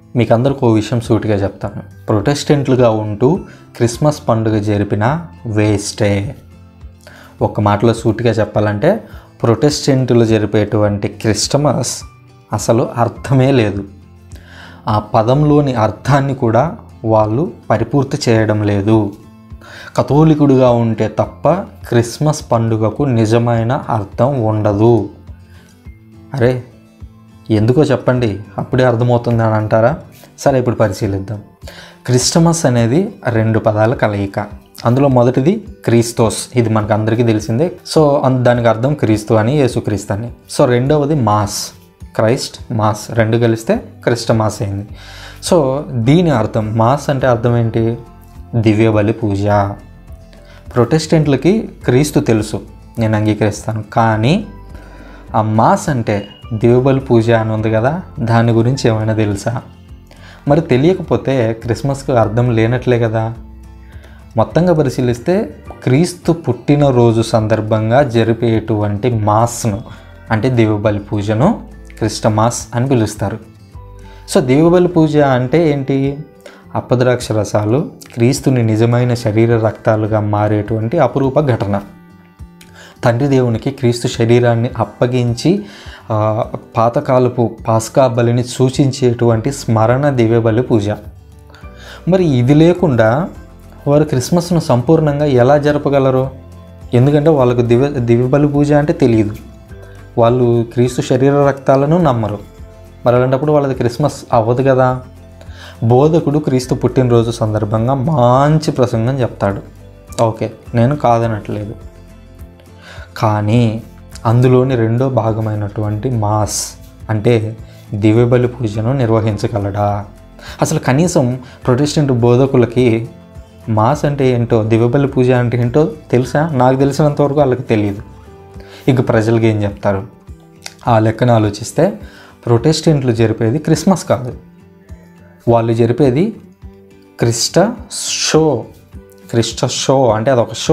మీకు అందరికి ఓ విషయం సూటిగా చెప్తాను ప్రొటెస్టెంట్లుగా ఉంటూ క్రిస్మస్ పండుగ జరిపిన వేస్టే ఒక మాటలో సూటిగా చెప్పాలంటే ప్రొటెస్టెంట్లు జరిపేటువంటి క్రిస్టమస్ అసలు అర్థమే లేదు ఆ పదంలోని అర్థాన్ని కూడా వాళ్ళు పరిపూర్తి చేయడం లేదు కథోలికుడిగా ఉంటే తప్ప క్రిస్మస్ పండుగకు నిజమైన అర్థం ఉండదు అరే ఎందుకో చెప్పండి అప్పుడే అర్థమవుతుంది అని అంటారా సరే ఇప్పుడు పరిశీలిద్దాం క్రిస్టమస్ అనేది రెండు పదాల కలయిక అందులో మొదటిది క్రీస్తోస్ ఇది మనకు అందరికీ తెలిసిందే సో అన్- దానికి అర్థం క్రీస్తు అని యేసుక్రీస్తు అని సో రెండవది మాస్ క్రైస్ట్ మాస్ రెండు కలిస్తే క్రిస్టమాస్ అయింది సో దీని అర్థం మాస్ అంటే అర్థం ఏంటి దివ్య బలి పూజ ప్రొటెస్టెంట్లకి క్రీస్తు తెలుసు నేను అంగీకరిస్తాను కానీ ఆ మాస్ అంటే దివ్యబలి పూజ అని ఉంది కదా దాని గురించి ఏమైనా తెలుసా మరి తెలియకపోతే క్రిస్మస్కి అర్థం లేనట్లే కదా మొత్తంగా పరిశీలిస్తే క్రీస్తు పుట్టినరోజు సందర్భంగా జరిపేటువంటి మాస్ను అంటే దివ్యబలి పూజను క్రిస్టమాస్ అని పిలుస్తారు సో దివ్యబలి పూజ అంటే ఏంటి అప్పద్రాక్ష రసాలు క్రీస్తుని నిజమైన శరీర రక్తాలుగా మారేటువంటి అపురూప ఘటన తండ్రి దేవునికి క్రీస్తు శరీరాన్ని అప్పగించి ఆ, పాతకాలపు పాస్కా బలిని సూచించేటువంటి స్మరణ దివ్యబలి పూజ మరి ఇది లేకుండా వారు క్రిస్మస్ను సంపూర్ణంగా ఎలా జరపగలరు ఎందుకంటే వాళ్ళకు దివ్య దివ్యబలి పూజ అంటే తెలియదు వాళ్ళు క్రీస్తు శరీర రక్తాలను నమ్మరు మరి అలాంటప్పుడు వాళ్ళది క్రిస్మస్ అవ్వదు కదా బోధకుడు క్రీస్తు పుట్టినరోజు సందర్భంగా మంచి ప్రసంగం చెప్తాడు ఓకే నేను కాదనట్లేదు కానీ అందులోని రెండో భాగమైనటువంటి మాస్ అంటే దివ్యబలి పూజను నిర్వహించగలడా అసలు కనీసం ప్రొటెస్టెంట్ బోధకులకి మాస్ అంటే ఏంటో దివ్యబలి పూజ అంటే ఏంటో తెలుసా నాకు తెలిసినంత వరకు వాళ్ళకి తెలియదు ఇక ప్రజలకి ఏం చెప్తారు ఆ లెక్కన ఆలోచిస్తే ప్రొటెస్టెంట్లు జరిపేది క్రిస్మస్ కాదు వాళ్ళు జరిపేది క్రిస్ట షో క్రిస్ట షో అంటే అదొక షో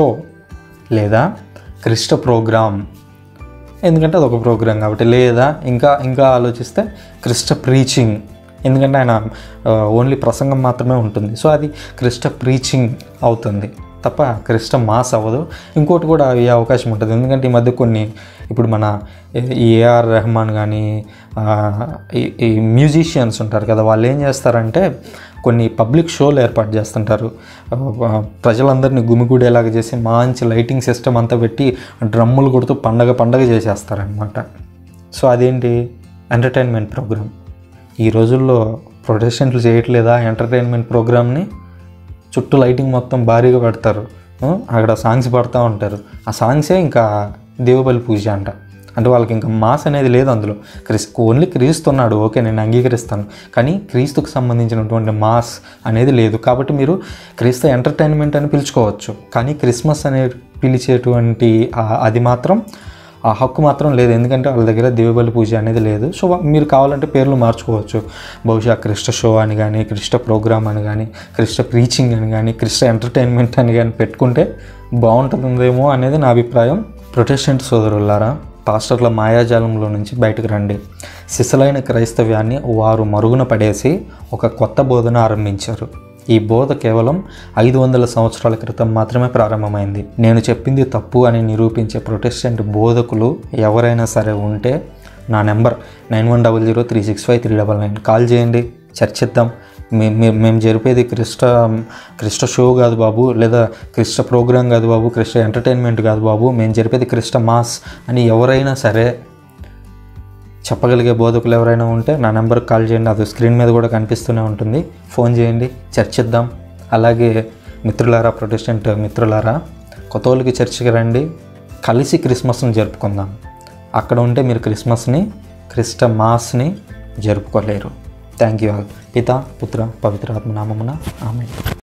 లేదా క్రిస్ట ప్రోగ్రామ్ ఎందుకంటే అదొక ప్రోగ్రామ్ కాబట్టి లేదా ఇంకా ఇంకా ఆలోచిస్తే క్రిస్ట ప్రీచింగ్ ఎందుకంటే ఆయన ఓన్లీ ప్రసంగం మాత్రమే ఉంటుంది సో అది క్రిస్ట ప్రీచింగ్ అవుతుంది తప్ప క్రిస్ట మాస్ అవ్వదు ఇంకోటి కూడా అయ్యే అవకాశం ఉంటుంది ఎందుకంటే ఈ మధ్య కొన్ని ఇప్పుడు మన ఈ ఏఆర్ రెహమాన్ కానీ ఆ, ఈ- ఈ మ్యూజిషియన్స్ ఉంటారు కదా వాళ్ళు ఏం చేస్తారంటే కొన్ని పబ్లిక్ షోలు ఏర్పాటు చేస్తుంటారు ఆ, ప్రజలందరినీ గుమిగూడేలాగా చేసి మంచి లైటింగ్ సిస్టమ్ అంతా పెట్టి డ్రమ్ములు కొడుతూ పండగ పండగ చేసేస్తారనమాట సో అదేంటి ఎంటర్టైన్మెంట్ ప్రోగ్రామ్ ఈ రోజుల్లో ప్రొటెస్టెంట్లు చేయట్లేదా ఎంటర్టైన్మెంట్ ప్రోగ్రామ్ని చుట్టూ లైటింగ్ మొత్తం భారీగా పెడతారు ఆ, అక్కడ సాంగ్స్ పడుతూ ఉంటారు ఆ సాంగ్సే ఇంకా దేవుబలి పూజ అంట అంటే వాళ్ళకి ఇంకా మాస్ అనేది లేదు అందులో క్రిస్ ఓన్లీ క్రీస్తున్నాడు ఓకే నేను అంగీకరిస్తాను కానీ క్రీస్తుకు సంబంధించినటువంటి మాస్ అనేది లేదు కాబట్టి మీరు క్రీస్తు ఎంటర్టైన్మెంట్ అని పిలుచుకోవచ్చు కానీ క్రిస్మస్ అనే పిలిచేటువంటి ఆ- అది మాత్రం ఆ హక్కు మాత్రం లేదు ఎందుకంటే వాళ్ళ దగ్గర దివ్యబలి పూజ అనేది లేదు సో మీరు కావాలంటే పేర్లు మార్చుకోవచ్చు బహుశా క్రిస్ట షో అని కానీ క్రిస్ట ప్రోగ్రామ్ అని కానీ క్రిస్ట ప్రీచింగ్ అని కానీ క్రిస్ట ఎంటర్టైన్మెంట్ అని కానీ పెట్టుకుంటే బాగుంటుందేమో అనేది నా అభిప్రాయం ప్రొటెస్టెంట్ సోదరులారా పాస్టర్ల మాయాజాలంలో నుంచి బయటకు రండి సిసలైన క్రైస్తవ్యాన్ని వారు మరుగున పడేసి ఒక కొత్త బోధన ఆరంభించారు ఈ బోధ కేవలం ఐదు వందల సంవత్సరాల క్రితం మాత్రమే ప్రారంభమైంది నేను చెప్పింది తప్పు అని నిరూపించే ప్రొటెస్టెంట్ బోధకులు ఎవరైనా సరే ఉంటే నా number nine one double zero three six five three double nine call చేయండి చర్చిద్దాం మే- మే- మేము జరిపేది క్రిస్ట క్రిస్ట షో కాదు బాబు లేదా క్రిస్ట ప్రోగ్రామ్ కాదు బాబు క్రిస్ట ఎంటర్టైన్మెంట్ కాదు బాబు మేము జరిపేది క్రిస్ట మాస్ అని ఎవరైనా సరే చెప్పగలిగే బోధకులు ఎవరైనా ఉంటే నా నెంబర్కి కాల్ చేయండి అది స్క్రీన్ మీద కూడా కనిపిస్తూనే ఉంటుంది ఫోన్ చేయండి చర్చిద్దాం అలాగే మిత్రులారా ప్రొటెస్టెంట్ మిత్రులారా కొత్తోళ్ళకి చర్చికి రండి కలిసి క్రిస్మస్ని జరుపుకుందాం అక్కడ ఉంటే మీరు క్రిస్మస్ని క్రిస్ట మాస్ని జరుపుకోలేరు థ్యాంక్ యూ ఆల్ పిత పుత్ర పవిత్రాత్మ నామమున ఆమె